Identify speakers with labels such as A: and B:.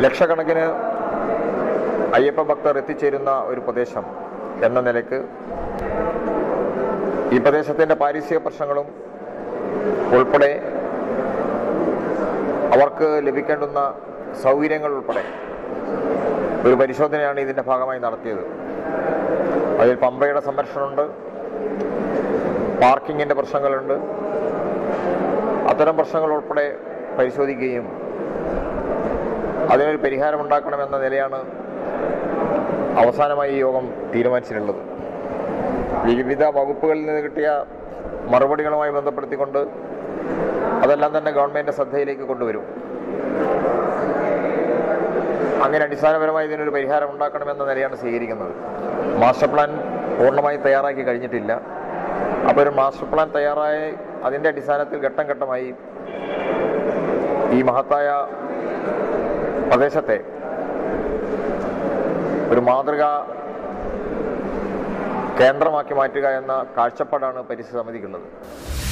A: ലക്ഷക്കണക്കിന് അയ്യപ്പ ഭക്തർ എത്തിച്ചേരുന്ന ഒരു പ്രദേശം എന്ന നിലയ്ക്ക് ഈ പ്രദേശത്തിൻ്റെ പാരിസ്ഥിതിക പ്രശ്നങ്ങളും ഉൾപ്പെടെ അവർക്ക് ലഭിക്കേണ്ടുന്ന സൗകര്യങ്ങൾ ഉൾപ്പെടെ ഒരു പരിശോധനയാണ് ഇതിൻ്റെ ഭാഗമായി നടത്തിയത് അതിൽ പമ്പയുടെ സംരക്ഷണമുണ്ട് പാർക്കിങ്ങിൻ്റെ പ്രശ്നങ്ങളുണ്ട് അത്തരം പ്രശ്നങ്ങൾ ഉൾപ്പെടെ പരിശോധിക്കുകയും അതിനൊരു പരിഹാരമുണ്ടാക്കണമെന്ന നിലയാണ് അവസാനമായി ഈ യോഗം തീരുമാനിച്ചിട്ടുള്ളത് വിവിധ വകുപ്പുകളിൽ നിന്ന് കിട്ടിയ മറുപടികളുമായി ബന്ധപ്പെടുത്തിക്കൊണ്ട് അതെല്ലാം തന്നെ ഗവൺമെൻറ് ശ്രദ്ധയിലേക്ക് കൊണ്ടുവരും അങ്ങനെ അടിസ്ഥാനപരമായി ഇതിനൊരു പരിഹാരം ഉണ്ടാക്കണമെന്ന നിലയാണ് സ്വീകരിക്കുന്നത് മാസ്റ്റർ പ്ലാൻ പൂർണ്ണമായി തയ്യാറാക്കി കഴിഞ്ഞിട്ടില്ല അപ്പോൾ ഒരു മാസ്റ്റർ പ്ലാൻ തയ്യാറായി അതിൻ്റെ അടിസ്ഥാനത്തിൽ ഘട്ടം ഘട്ടമായി ഈ മഹത്തായ പ്രദേശത്തെ ഒരു മാതൃക കേന്ദ്രമാക്കി മാറ്റുക എന്ന കാഴ്ചപ്പാടാണ് പരിസ്ഥിതി സമിതിക്കുള്ളത്